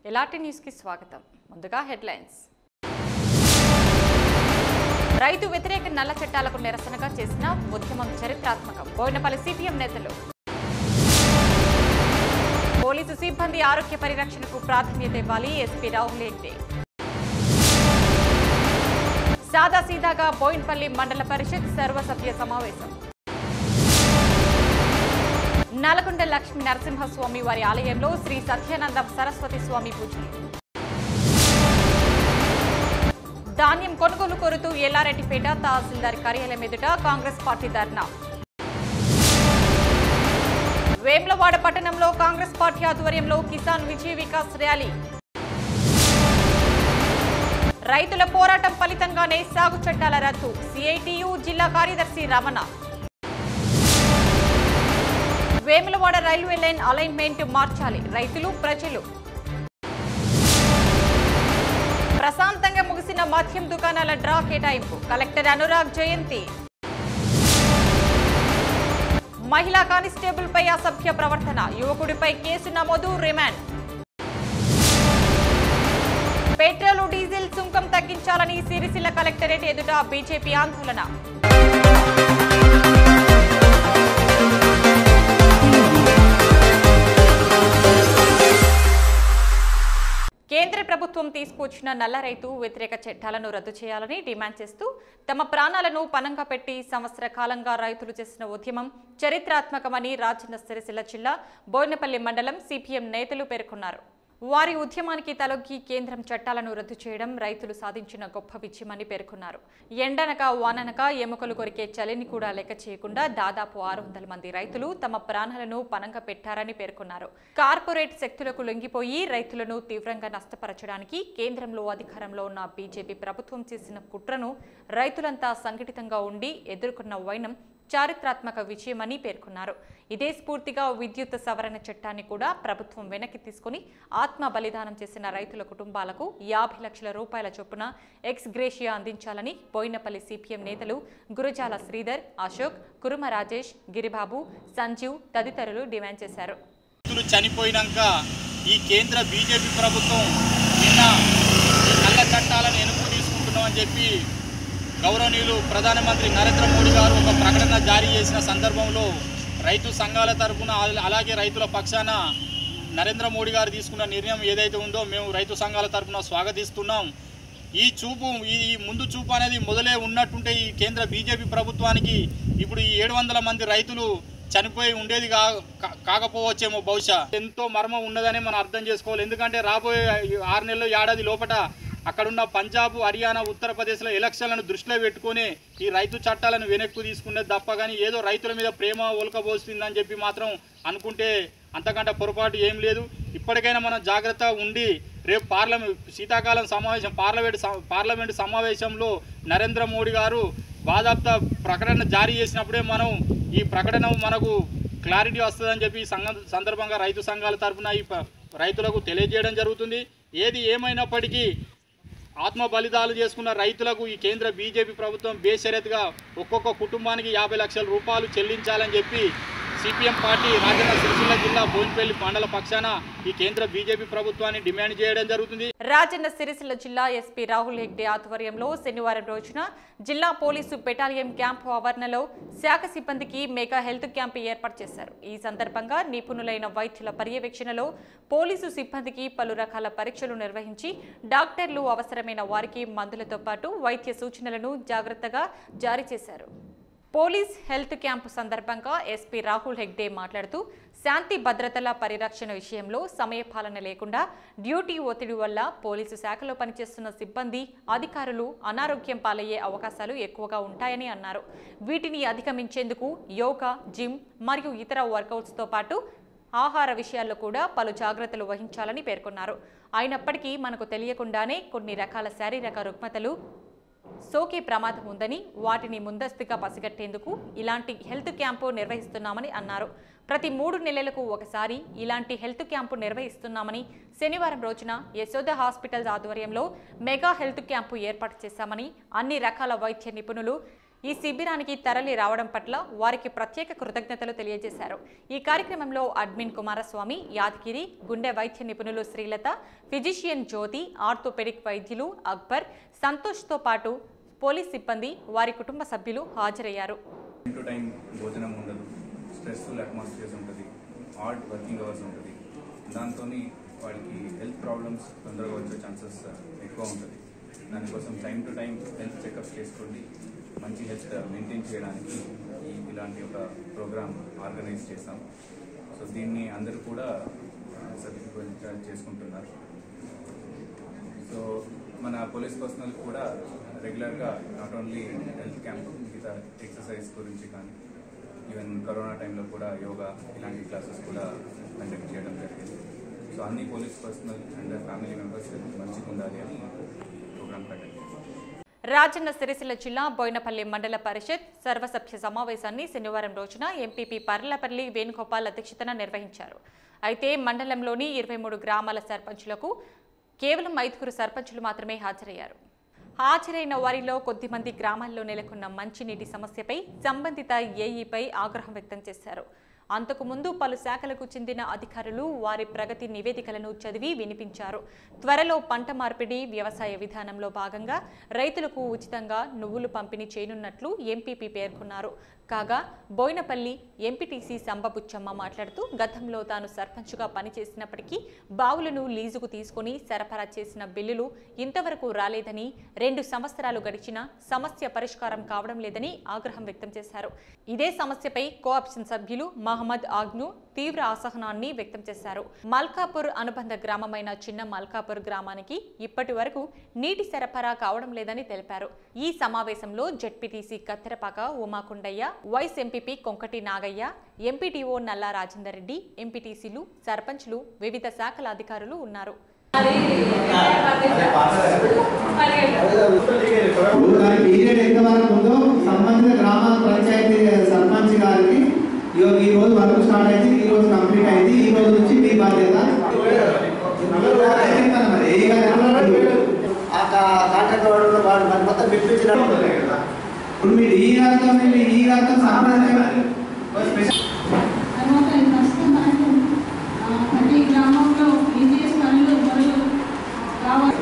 ఎలాంటి న్యూస్కి స్వాగతం ముందుగా హెడ్లైన్స్ రైతు వ్యతిరేక నల్ల చట్టాలకు నిరసనగా చేసిన ఉద్యమం చరిత్రాత్మకం బోయినపల్లి సిపిఎం నేతలు పోలీసు సిబ్బంది ఆరోగ్య పరిరక్షణకు ప్రాధాన్యత ఇవ్వాలి ఎస్పీ రాహుల్ హెగ్డే సాదాసీదాగా బోయిన్పల్లి మండల పరిషత్ సర్వసభ్య సమావేశం నల్గొండ లక్ష్మీ నరసింహస్వామి వారి ఆలయంలో శ్రీ సత్యానందం సరస్వతి స్వామి పూజలు ధాన్యం కొనుగోలు కోరుతూ ఎల్లారెడ్డిపేట తహసీల్దార్ కార్యాలయం ఎదుట కాంగ్రెస్ పార్టీ ధర్నా వేములవాడ పట్టణంలో కాంగ్రెస్ పార్టీ ఆధ్వర్యంలో కిసాన్ విజయ్ వికాస్ ర్యాలీ రైతుల పోరాటం ఫలితంగానే సాగు చట్టాల రద్దు సిఐటియు జిల్లా కార్యదర్శి Ramana Vemulawada railway line alignment మార్చాలి రైతులు ప్రజలు ప్రశాంతంగా ముగిసిన మద్యం దుకాణాల డ్రా కేటాయింపు కలెక్టర్ అనురాగ్ జయంతి మహిళా కానిస్టేబుల్ పై అసభ్య ప్రవర్తన యువకుడిపై కేసు నమోదు రిమాండ్ పెట్రోల్ డీజిల్ సుంకం తగ్గించాలని సిరిసిల్ల కలెక్టరేట్ ఎదుట బీజేపీ ఆందోళన కేంద్ర ప్రభుత్వం తీసుకొచ్చిన నల్ల రైతు వ్యతిరేక చట్టాలను రద్దు చేయాలని డిమాండ్ చేస్తూ తమ ప్రాణాలను పనంగా పెట్టి సంవత్సర కాలంగా రైతులు చేసిన ఉద్యమం చరిత్రాత్మకమని రాజన్న సిరిసిల్ల జిల్లా బోయినపల్లి మండలం సిపిఎం నేతలు పేర్కొన్నారు వారి ఉద్యమానికి తలొగ్గి కేంద్రం చట్టాలను రద్దు చేయడం రైతులు సాధించిన గొప్ప విజయమని పేర్కొన్నారు ఎండనక వాననక ఎముకలు కొరికే చలిని కూడా లెక్క చేయకుండా దాదాపు ఆరు వందల మంది రైతులు తమ ప్రాణాలను పనంగా పెట్టారని పేర్కొన్నారు కార్పొరేట్ శక్తులకు లొంగిపోయి రైతులను తీవ్రంగా నష్టపరచడానికి కేంద్రంలో అధికారంలో ఉన్న బీజేపీ ప్రభుత్వం చేసిన కుట్రను రైతులంతా సంఘటితంగా ఉండి ఎదుర్కొన్న వైనం చారిత్రాత్మక విజయమని పేర్కొన్నారు ఇదే స్ఫూర్తిగా విద్యుత్ సవరణ చట్టాన్ని కూడా ప్రభుత్వం వెనక్కి తీసుకుని ఆత్మ బలిదానం చేసిన రైతుల కుటుంబాలకు యాభై లక్షల రూపాయల చొప్పున ఎక్స్ గ్రేషియా అందించాలని బోయినపల్లి సిపిఎం నేతలు గురుజాల శ్రీధర్ అశోక్ కురుమ రాజేష్ గిరిబాబు సంజీవ్ తదితరులు డిమాండ్ చేశారు రైతులు చనిపోయినాక ఈ కేంద్ర బీజేపీ ప్రభుత్వం నిన్న ఈ నల్ల చట్టాలను వెనుక తీసుకుంటున్నామని చెప్పి గౌరవనీయులు ప్రధానమంత్రి నరేంద్ర మోడీ గారు ఒక ప్రకటన జారీ చేసిన సందర్భంలో రైతు సంఘాల తరపున అల- అలాగే రైతుల పక్షాన నరేంద్ర మోడీ గారు తీసుకున్న నిర్ణయం ఏదైతే ఉందో మేము రైతు సంఘాల తరపున స్వాగతిస్తున్నాం ఈ చూపు ఈ ఈ ముందు చూపు అనేది మొదలే ఉన్నట్టుంటే ఈ కేంద్ర బీజేపీ ప్రభుత్వానికి ఇప్పుడు ఈ ఏడు వందల మంది రైతులు చనిపోయి ఉండేది కా కా- కాకపోవచ్చేమో బహుశా ఎంతో మర్మం ఉన్నదని మనం అర్థం చేసుకోవాలి ఎందుకంటే రాబోయే ఈ ఆరు నెలలు ఏడాది లోపట అక్కడున్న పంజాబ్ హర్యానా ఉత్తరప్రదేశ్లో ఎలక్షన్లను దృష్టిలో పెట్టుకొని ఈ రైతు చట్టాలను వెనక్కు తీసుకునేది తప్ప కానీ ఏదో రైతుల మీద ప్రేమ ఒలకబోస్తుందని చెప్పి మాత్రం అనుకుంటే అంతకంటే పొరపాటు ఏం లేదు ఇప్పటికైనా మనం జాగ్రత్తగా ఉండి రేపు పార్లమెంట్ శీతాకాలం సమావేశం పార్లమెంట్ సమ- పార్లమెంట్ సమావేశంలో నరేంద్ర మోడీ గారు బాధాప్త ప్రకటన జారీ చేసినప్పుడే మనం ఈ ప్రకటన మనకు క్లారిటీ వస్తుందని చెప్పి ఈ సంఘ సందర్భంగా రైతు సంఘాల తరఫున ఈ ప- రైతులకు తెలియజేయడం జరుగుతుంది ఏది ఏమైనప్పటికీ ఆత్మ బలిదాలు చేసుకున్న రైతులకు ఈ కేంద్ర బీజేపీ ప్రభుత్వం బేషరతుగా ఒక్కొక్క కుటుంబానికి యాభై లక్షల రూపాయలు చెల్లించాలని చెప్పి సిపిఎం పార్టీ రాజన్న సిరిసిల్ల జిల్లా బోయినపల్లి మండల పక్షాన ఈ కేంద్ర బీజేపీ ప్రభుత్వాన్ని డిమాండ్ చేయడం జరుగుతుంది రాజన్న సిరిసిల్ల జిల్లా ఎస్పీ రాహుల్ హెగ్డే ఆధ్వర్యంలో శనివారం రోజున జిల్లా పోలీసు బెటాలియన్ క్యాంపు ఆవరణలో శాఖ సిబ్బందికి మెగా హెల్త్ క్యాంప్ ఏర్పాటు చేశారు ఈ సందర్భంగా నిపుణులైన వైద్యుల పర్యవేక్షణలో పోలీసు సిబ్బందికి పలు రకాల పరీక్షలు నిర్వహించి డాక్టర్లు అవసరమైన వారికి మందులతో పాటు వైద్య సూచనలను జాగ్రత్తగా జారీ చేశారు పోలీస్ హెల్త్ క్యాంపు సందర్భంగా ఎస్పీ రాహుల్ హెగ్డే మాట్లాడుతూ శాంతి భద్రతల పరిరక్షణ విషయంలో సమయపాలన లేకుండా డ్యూటీ ఒత్తిడి వల్ల పోలీసు శాఖలో పనిచేస్తున్న సిబ్బంది అధికారులు అనారోగ్యం పాలయ్యే అవకాశాలు ఎక్కువగా ఉంటాయని అన్నారు వీటిని అధిగమించేందుకు యోగా జిమ్ మరియు ఇతర వర్కౌట్స్తో పాటు ఆహార విషయాల్లో కూడా పలు జాగ్రత్తలు వహించాలని పేర్కొన్నారు అయినప్పటికీ మనకు తెలియకుండానే కొన్ని రకాల శారీరక రుగ్మతలు సోకే ప్రమాదం ఉందని వాటిని ముందస్తుగా పసిగట్టేందుకు ఇలాంటి హెల్త్ క్యాంపు నిర్వహిస్తున్నామని అన్నారు ప్రతి మూడు నెలలకు ఒకసారి ఇలాంటి హెల్త్ క్యాంపు నిర్వహిస్తున్నామని శనివారం రోజున యశోద హాస్పిటల్స్ ఆధ్వర్యంలో మెగా హెల్త్ క్యాంపు ఏర్పాటు చేశామని అన్ని రకాల వైద్య నిపుణులు ఈ శిబిరానికి తరలి రావడం పట్ల వారికి ప్రత్యేక కృతజ్ఞతలు తెలియజేశారు ఈ కార్యక్రమంలో అడ్మిన్ కుమారస్వామి యాదగిరి గుండె వైద్య నిపుణులు శ్రీలత ఫిజిషియన్ జ్యోతి ఆర్థోపెడిక్ వైద్యులు అక్బర్ సంతోష్తో పాటు పోలీస్ సిబ్బంది వారి కుటుంబ సభ్యులు హాజరయ్యారు టైం టు టైం భోజనం ఉండదు స్ట్రెస్ఫుల్ అట్మాస్ఫియర్స్ ఉంటుంది హార్డ్ వర్కింగ్ అవర్స్ ఉంటుంది దాంతో వాళ్ళకి హెల్త్ ప్రాబ్లమ్స్ తొందరగా వచ్చే ఛాన్సెస్ ఎక్కువ ఉంటుంది దానికోసం time to time health checkups చేసుకోండి మంచి హెల్త్ మెయింటైన్ చేయడానికి ఈ ఇలాంటి ఒక ప్రోగ్రామ్ ఆర్గనైజ్ చేస్తాం సో దీన్ని అందరూ కూడా సర్టిఫికేట్ చేసుకుంటున్నారు సో మన పోలీస్ పర్సనల్ కూడా రెగ్యులర్గా నాట్ ఓన్లీ హెల్త్ క్యాంప్ మిగతా ఎక్సర్సైజ్ గురించి కానీ ఈవెన్ కరోనా టైంలో కూడా యోగా ఇలాంటి క్లాసెస్ కూడా కండక్ట్ చేయడం జరిగింది సో అన్ని police personnel and family members మంచిగా ఉండాలి అని ప్రోగ్రామ్ కండక్ట్ చేస్తాం రాజన్న సిరిసిల్ల జిల్లా బోయినపల్లి మండల పరిషత్ సర్వసభ్య సమావేశాన్ని శనివారం రోజున ఎంపీపీ పర్లపల్లి వేణుగోపాల్ అధ్యక్షతన నిర్వహించారు అయితే మండలంలోని ఇరవై మూడు గ్రామాల సర్పంచులకు కేవలం ఐదుగురు సర్పంచులు మాత్రమే హాజరయ్యారు హాజరైన వారిలో కొద్దిమంది గ్రామాల్లో నెలకొన్న మంచినీటి సమస్యపై సంబంధిత ఏఈపై ఆగ్రహం వ్యక్తం చేశారు అంతకుముందు పలు శాఖలకు చెందిన అధికారులు వారి ప్రగతి నివేదికలను చదివి వినిపించారు త్వరలో పంట మార్పిడి వ్యవసాయ విధానంలో భాగంగా రైతులకు ఉచితంగా నువ్వులు పంపిణీ చేయనున్నట్లు ఎంపీపీ పేర్కొన్నారు కాగా బోయినపల్లి ఎంపీటీసీ సంబబుచ్చమ్మ మాట్లాడుతూ గతంలో తాను సర్పంచ్గా పనిచేసినప్పటికీ బావులను లీజుకు తీసుకుని సరఫరా చేసిన బిల్లులు ఇంతవరకు రాలేదని రెండు సంవత్సరాలు గడిచినా సమస్య పరిష్కారం కావడం లేదని ఆగ్రహం వ్యక్తం చేశారు ఇదే సమస్యపై కోఆప్షన్ సభ్యులు మహమ్మద్ ఆగ్ను తీవ్ర అసహనాన్ని వ్యక్తం చేశారు మల్కాపూర్ అనుబంధ గ్రామమైన చిన్న మల్కాపూర్ గ్రామానికి ఇప్పటి వరకు నీటి సరఫరా కావడం లేదని తెలిపారు ఈ సమావేశంలో ZPTC Katterapaka Umakundaiah vice MPP Konkati Nagaiah MPTO Nalla Rajender Reddy ఎంపీటీసీలు సర్పంచ్లు వివిధ శాఖల అధికారులు ఉన్నారు దాని పీరియడ్ ఎంతవరకు ఉందో సంబంధిత గ్రామ పంచాయతీ సర్పంచ్ గారికి ఇగో ఈ రోజు వర్క్ స్టార్ట్ అయింది ఈ రోజు కంప్లీట్ అయింది ఈ రోజు నుంచి మీ బాధ్యత చెప్తాను మరి ఏ గారు ఎవరు? ఆ కా- కాంట్రాక్ట్ వాడు వాడు మరి మొత్తం పిలిపించినట్టు ఇప్పుడు మీరు ఈ గారితో మీరు ఈ గారితో సంప్రదాయం తర్వాత ప్రస్తుతం మనకు ఆ, ప్రతి గ్రామంలో ఈజీఎస్ పనులు మరియు రావాలి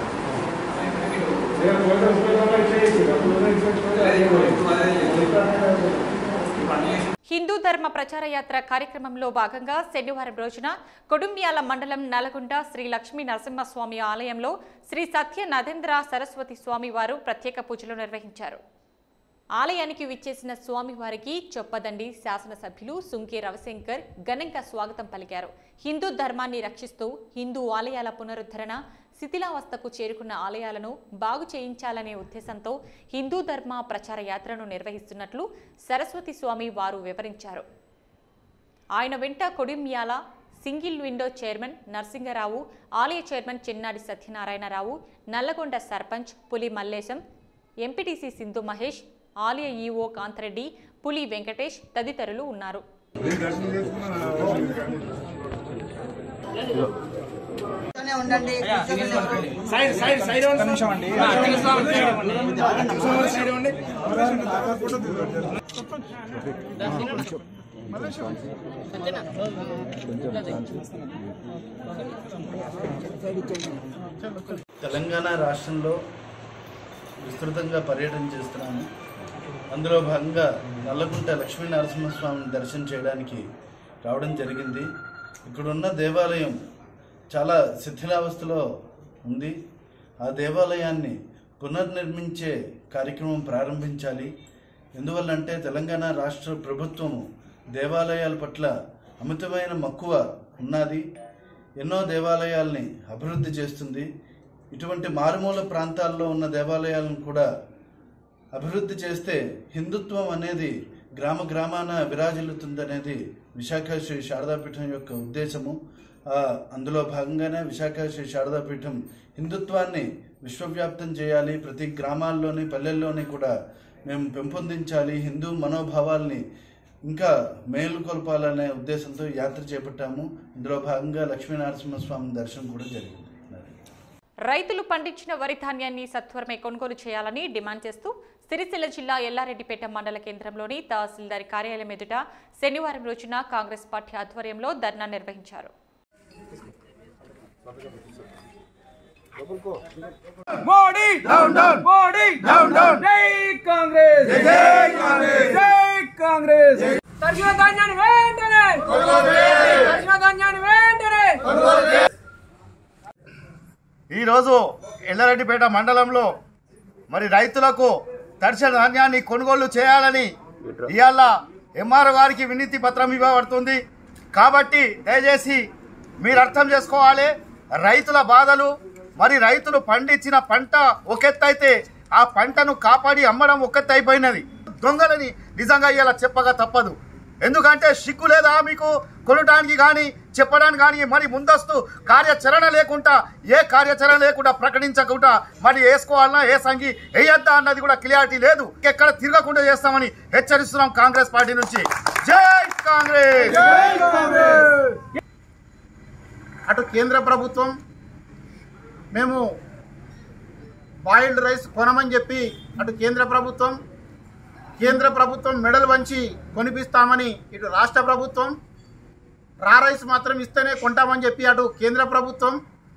హిందూ ధర్మ ప్రచార యాత్ర కార్యక్రమంలో భాగంగా శనివారం రోజున కొడుంబ్యాల మండలం నల్గొండ శ్రీ లక్ష్మీ నరసింహస్వామి ఆలయంలో శ్రీ సత్య నరేంద్ర సరస్వతి స్వామి వారు ప్రత్యేక పూజలు నిర్వహించారు ఆలయానికి విచ్చేసిన స్వామివారికి చొప్పదండి శాసనసభ్యులు సుంకే రవిశంకర్ ఘనంగా స్వాగతం పలికారు హిందూ ధర్మాన్ని రక్షిస్తూ హిందూ ఆలయాల పునరుద్ధరణ శిథిలావస్థకు చేరుకున్న ఆలయాలను బాగు చేయించాలనే ఉద్దేశంతో హిందూ ధర్మ ప్రచార యాత్రను నిర్వహిస్తున్నట్లు సరస్వతి స్వామి వారు వివరించారు ఆయన వెంట Kodimyal single window chairman Narasingarao ఆలయ చైర్మన్ చిన్నాడి సత్యనారాయణరావు నల్లగొండ సర్పంచ్ పులి మల్లేశం ఎంపీటీసీ సింధు మహేష్ ఆలయ ఈఓ కాంతరెడ్డి పులి వెంకటేష్ తదితరులు ఉన్నారు కూర్చొనే ఉండండి కూర్చొని తెలంగాణ రాష్ట్రంలో విస్తృతంగా పర్యటన చేస్తున్నాము అందులో భాగంగా నల్లకుంట లక్ష్మీ నరసింహస్వామిని దర్శనం చేయడానికి రావడం జరిగింది ఇక్కడున్న దేవాలయం చాలా శిథిలావస్థలో ఉంది ఆ దేవాలయాన్ని పునర్నిర్మించే కార్యక్రమం ప్రారంభించాలి ఎందువల్లంటే తెలంగాణ రాష్ట్ర ప్రభుత్వము దేవాలయాల పట్ల అమితమైన మక్కువ ఉన్నది ఎన్నో దేవాలయాల్ని అభివృద్ధి చేస్తుంది ఇటువంటి మారుమూల ప్రాంతాల్లో ఉన్న దేవాలయాలను కూడా అభివృద్ధి చేస్తే హిందుత్వం అనేది గ్రామ గ్రామాన విరాజిల్లుతుందనేది విశాఖ శ్రీ శారదాపీఠం యొక్క ఉద్దేశము ఆ, అందులో భాగంగానే విశాఖ శ్రీ శారదాపీఠం హిందుత్వాన్ని విశ్వవ్యాప్తం చేయాలి ప్రతి గ్రామాల్లోని పల్లెల్లోని కూడా మేము పెంపొందించాలి హిందూ మనోభావాల్ని ఇంకా మేలుకొల్పాలనే ఉద్దేశంతో ఈ యాత్ర చేపట్టాము ఇందులో భాగంగా లక్ష్మీనరసింహస్వామి దర్శనం కూడా జరిగింది రైతులు పండించిన వరి ధాన్యాన్ని సత్వరమే కొనుగోలు చేయాలని డిమాండ్ చేస్తూ సిరిసిల్ల జిల్లా ఎల్లారెడ్డిపేట మండల కేంద్రంలోని తహసీల్దార్ కార్యాలయం ఎదుట శనివారం రోజున కాంగ్రెస్ పార్టీ ఆధ్వర్యంలో ధర్నా నిర్వహించారు Modi down down Modi down down జై కాంగ్రెస్ జై కాంగ్రెస్ జై కాంగ్రెస్ తక్షణ ధాన్యాన్ని వెంటనే తక్షణ ధాన్యాన్ని వెంటనే ఈరోజు ఎల్లారెడ్డిపేట మండలంలో మరి రైతులకు తడిసిన ధాన్యాన్ని కొనుగోలు చేయాలని ఇవాళ ఎంఆర్ఓ గారికి వినతి పత్రం ఇవ్వబడుతుంది కాబట్టి దయచేసి మీరు అర్థం చేసుకోవాలి రైతుల బాధలు మరి రైతులు పండించిన పంట ఒకెత్తైతే ఆ పంటను కాపాడి అమ్మడం ఒకెత్తు అయిపోయినది దొంగలని నిజంగా ఇలా చెప్పగా తప్పదు ఎందుకంటే సిగ్గు లేదా మీకు కొనడానికి కానీ చెప్పడానికి కానీ మరి ముందస్తు కార్యాచరణ లేకుండా ఏ కార్యాచరణ లేకుండా ప్రకటించకుండా మరి వేసుకోవాలన్నా ఏ సంగి వేయద్దా అన్నది కూడా క్లియారిటీ లేదు ఎక్కడ తిరగకుండా చేస్తామని హెచ్చరిస్తున్నాం కాంగ్రెస్ పార్టీ నుంచి జై కాంగ్రెస్ అటు కేంద్ర ప్రభుత్వం మేము బాయిల్డ్ రైస్ కొనమని చెప్పి అటు కేంద్ర ప్రభుత్వం కేంద్ర ప్రభుత్వం మెడల్ వంచి కొనిపిస్తామని ఇటు రాష్ట్ర ప్రభుత్వం రా రైస్ మాత్రం ఇస్తేనే కొంటామని చెప్పి అటు కేంద్ర ప్రభుత్వం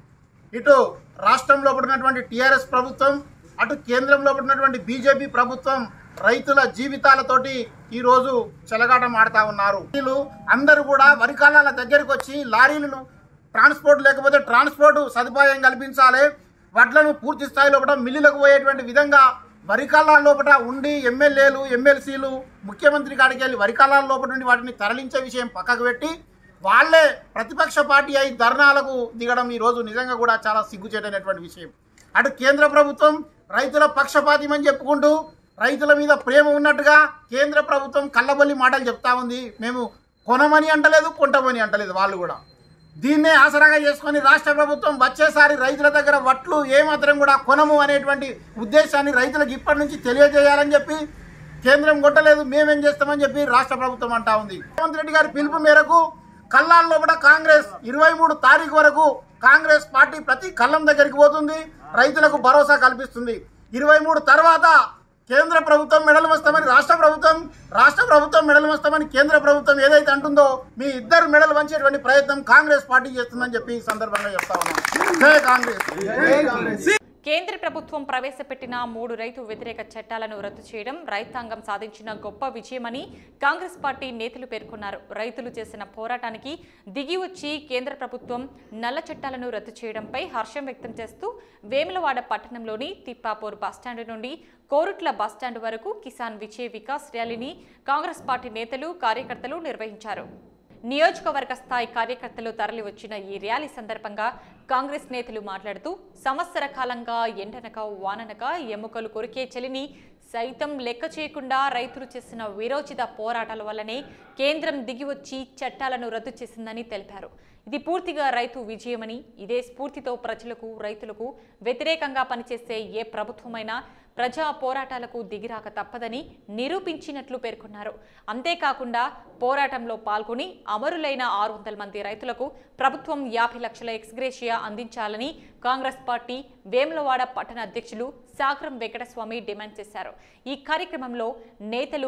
ఇటు రాష్ట్రంలో పడినటువంటి టీఆర్ఎస్ ప్రభుత్వం అటు కేంద్రంలో పడినటువంటి బీజేపీ ప్రభుత్వం రైతుల జీవితాలతోటి ఈరోజు చెలగాటం ఆడుతా ఉన్నారు వీళ్ళు అందరూ కూడా వరి కాలాల దగ్గరికి వచ్చి లారీలను ట్రాన్స్పోర్ట్ లేకపోతే ట్రాన్స్పోర్ట్ సదుపాయం కల్పించాలి వడ్లను పూర్తి స్థాయిలో కూడా మిల్లులకు పోయేటువంటి విధంగా వరి కాలాల లోపల ఉండి ఎమ్మెల్యేలు ఎమ్మెల్సీలు ముఖ్యమంత్రి కాడికి వెళ్ళి వరి కాలాల లోపల నుండి వాటిని తరలించే విషయం పక్కకు పెట్టి వాళ్ళే ప్రతిపక్ష పార్టీ అయి ధర్నాలకు దిగడం ఈ రోజు నిజంగా కూడా చాలా సిగ్గుచేటైనటువంటి విషయం అటు కేంద్ర ప్రభుత్వం రైతుల పక్షపాతిమని చెప్పుకుంటూ రైతుల మీద ప్రేమ ఉన్నట్టుగా కేంద్ర ప్రభుత్వం కళ్ళబొల్లి మాటలు చెప్తా ఉంది మేము కొనమని అంటలేదు కొంటమని అంటలేదు వాళ్ళు కూడా దీన్నే ఆసరాగా చేసుకొని రాష్ట్ర ప్రభుత్వం వచ్చేసారి రైతుల దగ్గర వట్లు ఏమాత్రం కూడా కొనము అనేటువంటి ఉద్దేశాన్ని రైతులకు ఇప్పటి నుంచి తెలియజేయాలని చెప్పి కేంద్రం కొట్టలేదు మేమేం చేస్తామని చెప్పి రాష్ట్ర ప్రభుత్వం అంటా ఉంది రేవంత్ రెడ్డి గారి పిలుపు మేరకు కల్లాల్లో కూడా కాంగ్రెస్ ఇరవై మూడు తారీఖు వరకు కాంగ్రెస్ పార్టీ ప్రతి కళ్ళం దగ్గరికి పోతుంది రైతులకు భరోసా కల్పిస్తుంది ఇరవై మూడు తర్వాత కేంద్ర ప్రభుత్వం మెడలు వస్తామని రాష్ట్ర ప్రభుత్వం రాష్ట్ర ప్రభుత్వం మెడలు వస్తామని కేంద్ర ప్రభుత్వం ఏదైతే అంటుందో మీ ఇద్దరు మెడలు వంచేటువంటి ప్రయత్నం కాంగ్రెస్ పార్టీ చేస్తుందని చెప్పి ఈ సందర్భంగా చెప్తా ఉన్నాం జై కాంగ్రెస్ కేంద్ర ప్రభుత్వం ప్రవేశపెట్టిన మూడు రైతు వ్యతిరేక చట్టాలను రద్దు చేయడం రైతాంగం సాధించిన గొప్ప విజయమని కాంగ్రెస్ పార్టీ నేతలు పేర్కొన్నారు రైతులు చేసిన పోరాటానికి దిగి వచ్చి కేంద్ర ప్రభుత్వం నల్ల చట్టాలను రద్దు చేయడంపై హర్షం వ్యక్తం చేస్తూ వేములవాడ పట్టణంలోని తిప్పాపూర్ బస్టాండ్ నుండి కోరుట్ల బస్టాండ్ వరకు కిసాన్ విజయ్ వికాస్ ర్యాలీని కాంగ్రెస్ పార్టీ నేతలు కార్యకర్తలు నిర్వహించారు నియోజకవర్గ స్థాయి కార్యకర్తలు తరలివచ్చిన ఈ ర్యాలీ సందర్భంగా కాంగ్రెస్ నేతలు మాట్లాడుతూ సంవత్సర కాలంగా ఎండనక వాననక ఎముకలు కొరికే చలిని సైతం లెక్క చేయకుండా రైతులు చేసిన వీరోచిత పోరాటాల వల్లనే కేంద్రం దిగివచ్చి చట్టాలను రద్దు చేసిందని తెలిపారు ఇది పూర్తిగా రైతు విజయమని ఇదే స్ఫూర్తితో ప్రజలకు రైతులకు వ్యతిరేకంగా పనిచేసే ఏ ప్రభుత్వమైనా ప్రజా పోరాటాలకు దిగిరాక తప్పదని నిరూపించినట్లు పేర్కొన్నారు అంతేకాకుండా పోరాటంలో పాల్గొని అమరులైన ఆరు వందల మంది రైతులకు ప్రభుత్వం యాభై లక్షల ఎక్స్గ్రేషియా అందించాలని కాంగ్రెస్ పార్టీ వేములవాడ పట్టణ అధ్యక్షులు సాగరం వెంకటస్వామి డిమాండ్ చేశారు ఈ కార్యక్రమంలో నేతలు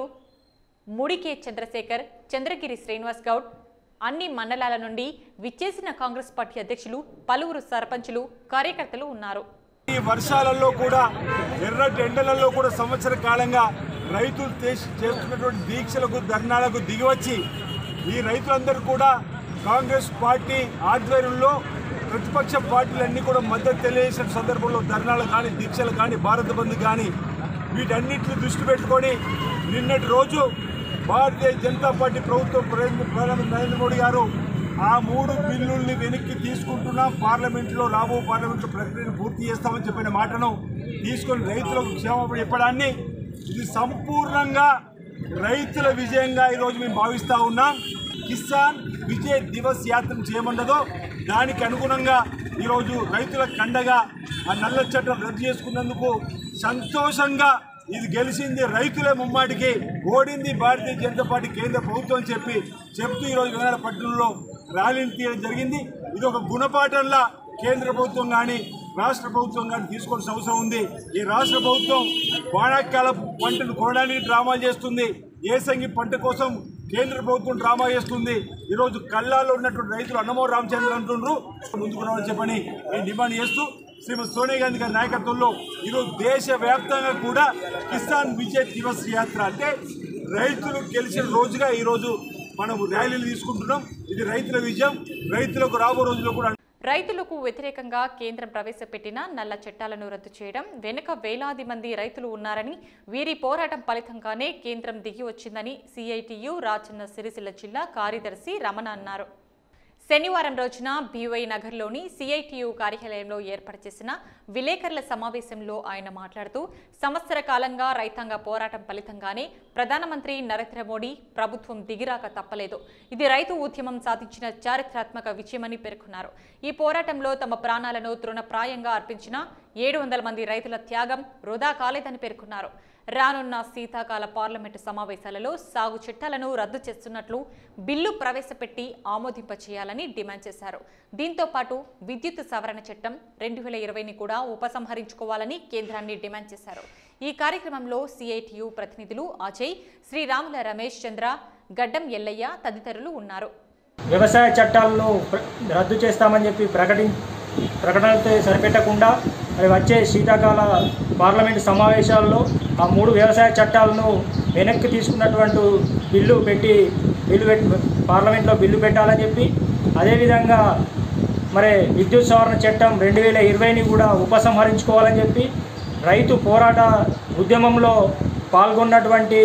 ముడికే చంద్రశేఖర్ చంద్రగిరి శ్రీనివాస్ గౌడ్ అన్ని మండలాల నుండి విచ్చేసిన కాంగ్రెస్ పార్టీ అధ్యక్షులు పలువురు సర్పంచులు కార్యకర్తలు ఉన్నారు ఈ వర్షాలలో కూడా ఎర్రటి ఎండలలో కూడా సంవత్సర కాలంగా రైతులు చేసి- చేస్తున్నటువంటి దీక్షలకు ధర్నాలకు దిగివచ్చి ఈ రైతులందరూ కూడా కాంగ్రెస్ పార్టీ ఆధ్వర్యంలో ప్రతిపక్ష పార్టీలన్నీ కూడా మద్దతు తెలియజేసిన సందర్భంలో ధర్నాలు కానీ దీక్షలు కానీ భారత బంద్ కానీ వీటన్నిటిని దృష్టి పెట్టుకొని నిన్నటి రోజు భారతీయ జనతా పార్టీ ప్రభుత్వం ప్రధాన- ప్రధానమంత్రి నరేంద్ర మోడీ గారు ఆ మూడు బిల్లుల్ని వెనక్కి తీసుకుంటున్నాం పార్లమెంట్లో రాబో పార్లమెంట్లో ప్రక్రియను పూర్తి చేస్తామని చెప్పిన మాటను తీసుకొని రైతులకు క్షేమపడి చెప్పడాన్ని ఇది సంపూర్ణంగా రైతుల విజయంగా ఈరోజు మేము భావిస్తూ ఉన్నాం కిసాన్ విజయ్ దివస్ యాత్ర చేయమన్నదో దానికి అనుగుణంగా ఈరోజు రైతుల కండగా ఆ నల్ల చట్టం రద్దు చేసుకున్నందుకు సంతోషంగా ఇది గెలిచింది రైతులే ముమ్మాటికి ఓడింది భారతీయ జనతా పార్టీ కేంద్ర ప్రభుత్వం అని చెప్పి చెప్తూ ఈరోజు వినాడ పట్టణంలో ర్యాలీని తీయడం జరిగింది ఇది ఒక గుణపాఠంలా కేంద్ర ప్రభుత్వం కానీ రాష్ట్ర ప్రభుత్వం కానీ తీసుకోవాల్సిన అవసరం ఉంది ఈ రాష్ట్ర ప్రభుత్వం వానాకాల పంటను కొనడానికి డ్రామాలు చేస్తుంది ఏసంగి పంట కోసం కేంద్ర ప్రభుత్వం డ్రామా చేస్తుంది ఈరోజు కళ్ళాల్లో ఉన్నటువంటి రైతులు అన్నమో రామచంద్ర అంటుండ్రు ముందుకు రావాలని చెప్పని మేము డిమాండ్ చేస్తూ శ్రీమతి సోనియా గాంధీ గారి నాయకత్వంలో ఈరోజు దేశవ్యాప్తంగా కూడా కిసాన్ విజయ్ దివస్ యాత్ర అంటే రైతులు గెలిచిన రోజుగా ఈరోజు మనం ర్యాలీలు తీసుకుంటున్నాం ఇది రైతుల విజయం రైతులకు రాబో రోజుల్లో కూడా రైతులకు వ్యతిరేకంగా కేంద్రం ప్రవేశపెట్టిన నల్ల చట్టాలను రద్దు చేయడం వెనుక వేలాది మంది రైతులు ఉన్నారని వీరి పోరాటం ఫలితంగానే కేంద్రం దిగి వచ్చిందని సిఐటియు రాజన్న సిరిసిల్ల జిల్లా కార్యదర్శి రమణ అన్నారు శనివారం రోజున బీవై నగర్లోని సిఐటియు కార్యాలయంలో ఏర్పాటు చేసిన విలేకరుల సమావేశంలో ఆయన మాట్లాడుతూ సంవత్సర కాలంగా రైతాంగ పోరాటం ఫలితంగానే ప్రధానమంత్రి నరేంద్ర మోడీ ప్రభుత్వం దిగిరాక తప్పలేదు ఇది రైతు ఉద్యమం సాధించిన చారిత్రాత్మక విజయమని పేర్కొన్నారు ఈ పోరాటంలో తమ ప్రాణాలను తృణప్రాయంగా అర్పించిన ఏడు వందల మంది రైతుల త్యాగం వృధా కాలేదని పేర్కొన్నారు రానున్న శీతాకాల పార్లమెంటు సమావేశాలలో సాగు చట్టాలను రద్దు చేస్తున్నట్లు బిల్లు ప్రవేశపెట్టి ఆమోదింపచేయాలని డిమాండ్ చేశారు దీంతో పాటు విద్యుత్ సవరణ చట్టం రెండు వేల ఇరవైని కూడా ఉపసంహరించుకోవాలని కేంద్రాన్ని డిమాండ్ చేశారు ఈ కార్యక్రమంలో సిఐటియు ప్రతినిధులు అజయ్ శ్రీరాముల రమేష్ చంద్ర గడ్డం ఎల్లయ్య తదితరులు ఉన్నారు వ్యవసాయ చట్టాలను ప్ర- రద్దు చేస్తామని చెప్పి ప్రకటి ప్రకటనతో సరిపెట్టకుండా మరి వచ్చే శీతాకాల పార్లమెంటు సమావేశాల్లో ఆ మూడు వ్యవసాయ చట్టాలను వెనక్కి తీసుకున్నటువంటి బిల్లు పెట్టి బిల్లు పెట్టి పార్లమెంట్లో బిల్లు పెట్టాలని చెప్పి అదేవిధంగా మరి విద్యుత్ సవరణ చట్టం రెండు వేల ఇరవైని కూడా ఉపసంహరించుకోవాలని చెప్పి రైతు పోరాట ఉద్యమంలో పాల్గొన్నటువంటి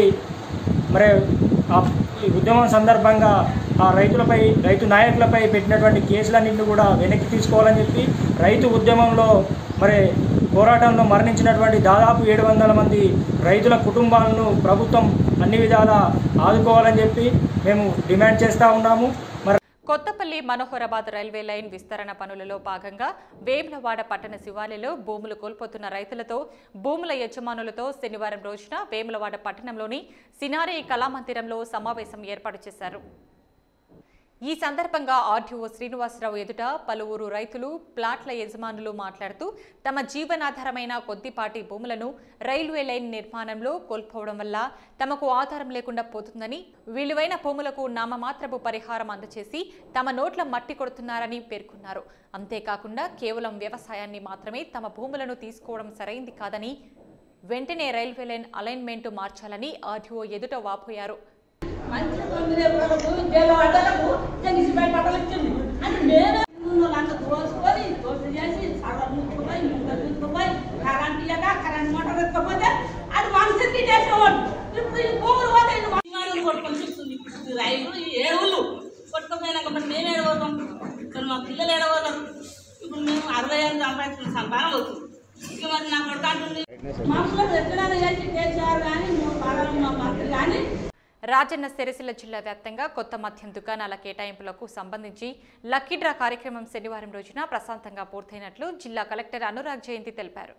మరి ఆ ఈ ఉద్యమం సందర్భంగా ఆ రైతులపై రైతు నాయకులపై పెట్టినటువంటి కేసులన్నింటినీ కూడా వెనక్కి తీసుకోవాలని చెప్పి రైతు ఉద్యమంలో మరి పోరాటంలో మరణించినటువంటి దాదాపు ఏడు వందల మంది రైతుల కుటుంబాలను ప్రభుత్వం అన్ని విధాలా ఆదుకోవాలని చెప్పి మేము డిమాండ్ చేస్తూ ఉన్నాము మరి కొత్తపల్లి మనోహరాబాద్ రైల్వే లైన్ విస్తరణ పనులలో భాగంగా వేములవాడ పట్టణ శివార్లలో భూములు కోల్పోతున్న రైతులతో భూముల యజమానులతో శనివారం రోజున వేములవాడ పట్టణంలోని సినారి కళామందిరంలో సమావేశం ఏర్పాటు చేశారు ఈ సందర్భంగా ఆర్టీఓ శ్రీనివాసరావు ఎదుట పలువురు రైతులు ప్లాట్ల యజమానులు మాట్లాడుతూ తమ జీవనాధారమైన కొద్దిపాటి భూములను రైల్వే లైన్ నిర్మాణంలో కోల్పోవడం వల్ల తమకు ఆధారం లేకుండా పోతుందని విలువైన భూములకు నామమాత్రపు పరిహారం అందచేసి తమ నోట్ల మట్టి కొడుతున్నారని పేర్కొన్నారు అంతేకాకుండా కేవలం వ్యవసాయాన్ని మాత్రమే తమ భూములను తీసుకోవడం సరైంది కాదని వెంటనే రైల్వే లైన్ అలైన్మెంట్ మార్చాలని ఆర్టీఓ ఎదుట వాపోయారు మంచి తొమ్మిది రోజులు ఉద్యోగం అడ్డలకు జంగిసి బయట పట్టలు ఇచ్చింది అంటే నేను అంత దోసుకొని దోసు చేసి సగం ముక్కుపోయి ముక్క చూసుకుపోయి కరెంట్ ఇయ్యక కరెంట్ మోటార్ ఎత్తుకపోతే అది మనిషికి చేసేవాడు ఇప్పుడు ఈ భూములు పోతే ఇన్ని విమానాలు కొట్టుకొని చూస్తుంది ఈ రైలు ఈ ఏవులు కొట్టుకుపోయినాక మరి మేము ఏడవతాం మరి మా పిల్లలు ఏడవతారు ఇప్పుడు మేము అరవై ఏళ్ళు సంపాదించిన సంతానం అవుతుంది ఇక మరి నా కొడుకు అంటుంది మనుషులకు ఎక్కడైనా చేసి కేసీఆర్ కానీ మూడు పాలన మా మంత్రి కానీ రాజన్న సిరిసిల్ల జిల్లా వ్యాప్తంగా కొత్త మద్యం దుకాణాల కేటాయింపులకు సంబంధించి లక్కీ డ్రా కార్యక్రమం శనివారం రోజున ప్రశాంతంగా పూర్తయినట్లు జిల్లా కలెక్టర్ అనురాగ్ జయంతి తెలిపారు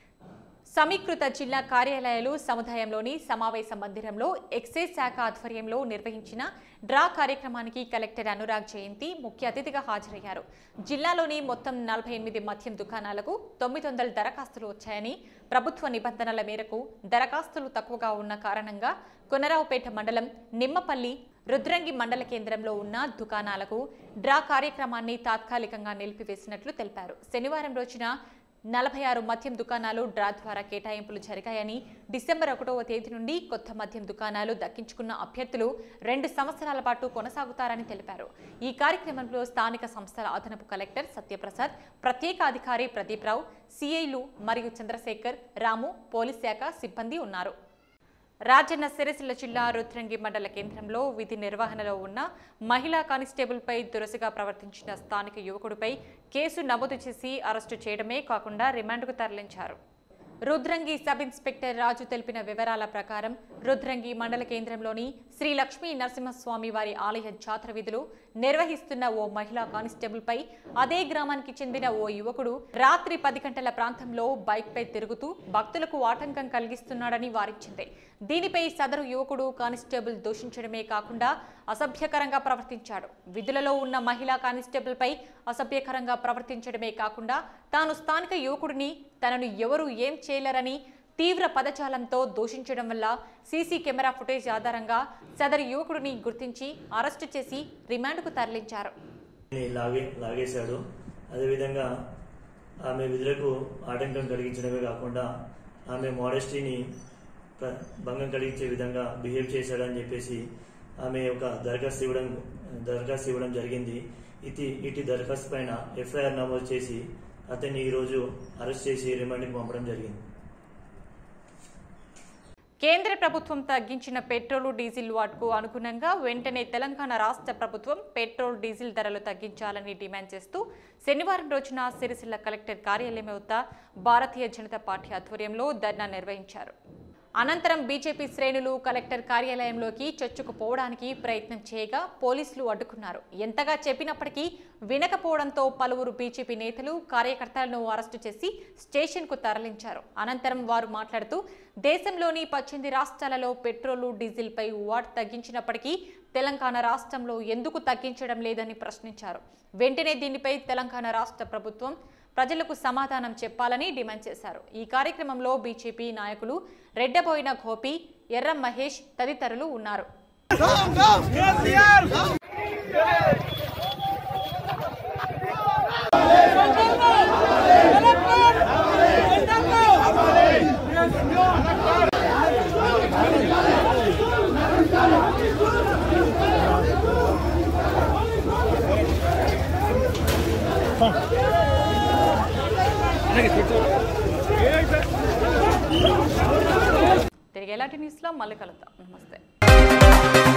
సమీకృత జిల్లా కార్యాలయాలు సముదాయంలోని సమావేశ మందిరంలో ఎక్సైజ్ శాఖ ఆధ్వర్యంలో నిర్వహించిన డ్రా కార్యక్రమానికి కలెక్టర్ అనురాగ్ జయంతి ముఖ్య అతిథిగా హాజరయ్యారు జిల్లాలోని మొత్తం నలభై ఎనిమిది మద్యం దుకాణాలకు తొమ్మిది వందల దరఖాస్తులు వచ్చాయని ప్రభుత్వ నిబంధనల మేరకు దరఖాస్తులు తక్కువగా ఉన్న కారణంగా కొనరావుపేట మండలం నిమ్మపల్లి రుద్రంగి మండల కేంద్రంలో ఉన్న దుకాణాలకు డ్రా కార్యక్రమాన్ని తాత్కాలికంగా నిలిపివేసినట్లు తెలిపారు శనివారం రోజున నలభై ఆరు మద్యం దుకాణాలు డ్రా ద్వారా కేటాయింపులు జరిగాయని డిసెంబర్ ఒకటవ తేదీ నుండి కొత్త మద్యం దుకాణాలు దక్కించుకున్న అభ్యర్థులు రెండు సంవత్సరాల పాటు కొనసాగుతారని తెలిపారు ఈ కార్యక్రమంలో స్థానిక సంస్థల అదనపు కలెక్టర్ సత్యప్రసాద్ ప్రత్యేక అధికారి ప్రదీప్ రావు సిఐలు మరియు చంద్రశేఖర్ రాము పోలీస్ శాఖ సిబ్బంది ఉన్నారు రాజన్న సిరిసిల్ల జిల్లా రుద్రంగి మండల కేంద్రంలో విధి నిర్వహణలో ఉన్న మహిళా కానిస్టేబుల్పై దురసగా ప్రవర్తించిన స్థానిక యువకుడిపై కేసు నమోదు చేసి అరెస్టు చేయడమే కాకుండా రిమాండ్కు తరలించారు రుద్రంగి సబ్ ఇన్స్పెక్టర్ రాజు తెలిపిన వివరాల ప్రకారం రుద్రంగి మండల కేంద్రంలోని శ్రీ లక్ష్మీ నరసింహస్వామి వారి ఆలయ జాతర విధులు నిర్వహిస్తున్న ఓ మహిళా కానిస్టేబుల్ పై అదే గ్రామానికి చెందిన ఓ యువకుడు రాత్రి పది గంటల ప్రాంతంలో బైక్ పై తిరుగుతూ భక్తులకు ఆటంకం కలిగిస్తున్నాడని వారించింది దీనిపై సదరు యువకుడు కానిస్టేబుల్ దూషించడమే కాకుండా అసభ్యకరంగా ప్రవర్తించాడు విధులలో ఉన్న మహిళా కానిస్టేబుల్ పై అసభ్యకరంగా ప్రవర్తించడమే కాకుండా తాను స్థానిక యువకుడిని తనను ఎవరు ఏం చేయలేరని తీవ్ర పదజాలంతో దూషించడం వల్ల సీసీ కెమెరా ఫుటేజ్ ఆధారంగా సదరు యువకుడిని గుర్తించి అరెస్టు చేసి రిమాండ్కు తరలించారు లాగే లాగేశాడు అదేవిధంగా ఆమె విధులకు ఆటంకం కలిగించడమే కాకుండా ఆమె మోడెస్టీని ప్ర- భంగం కలిగించే విధంగా బిహేవ్ చేశాడని చెప్పేసి ఆమె ఒక దరఖాస్తు ఇవ్వడం దరఖాస్తు ఇవ్వడం జరిగింది ఇది ఇటు దరఖాస్తు పైన ఎఫ్ఐఆర్ నమోదు చేసి అతన్ని ఈరోజు అరెస్ట్ చేసి రిమాండ్కి పంపడం జరిగింది కేంద్ర ప్రభుత్వం తగ్గించిన పెట్రోల్ డీజిల్ వాట్కు అనుగుణంగా వెంటనే తెలంగాణ రాష్ట్ర ప్రభుత్వం పెట్రోల్ డీజిల్ ధరలు తగ్గించాలని డిమాండ్ చేస్తూ శనివారం రోజున సిరిసిల్ల కలెక్టర్ కార్యాలయం వద్ద భారతీయ జనతా పార్టీ ఆధ్వర్యంలో ధర్నా నిర్వహించారు అనంతరం బీజేపీ శ్రేణులు కలెక్టర్ కార్యాలయంలోకి చొచ్చుకుపోవడానికి ప్రయత్నం చేయగా పోలీసులు అడ్డుకున్నారు ఎంతగా చెప్పినప్పటికీ వినకపోవడంతో పలువురు బీజేపీ నేతలు కార్యకర్తలను అరెస్టు చేసి స్టేషన్కు తరలించారు అనంతరం వారు మాట్లాడుతూ దేశంలోని పద్దెనిమిది రాష్ట్రాలలో పెట్రోలు డీజిల్పై వాట్ తగ్గించినప్పటికీ తెలంగాణ రాష్ట్రంలో ఎందుకు తగ్గించడం లేదని ప్రశ్నించారు వెంటనే దీనిపై తెలంగాణ రాష్ట్ర ప్రభుత్వం ప్రజలకు సమాధానం చెప్పాలని డిమాండ్ చేశారు ఈ కార్యక్రమంలో బీజేపీ నాయకులు రెడ్డబోయిన గోపి ఎర్ర మహేష్ తదితరులు ఉన్నారు తిరిగి ఎలాంటి న్యూస్లో మళ్ళీ కలుద్దాం నమస్తే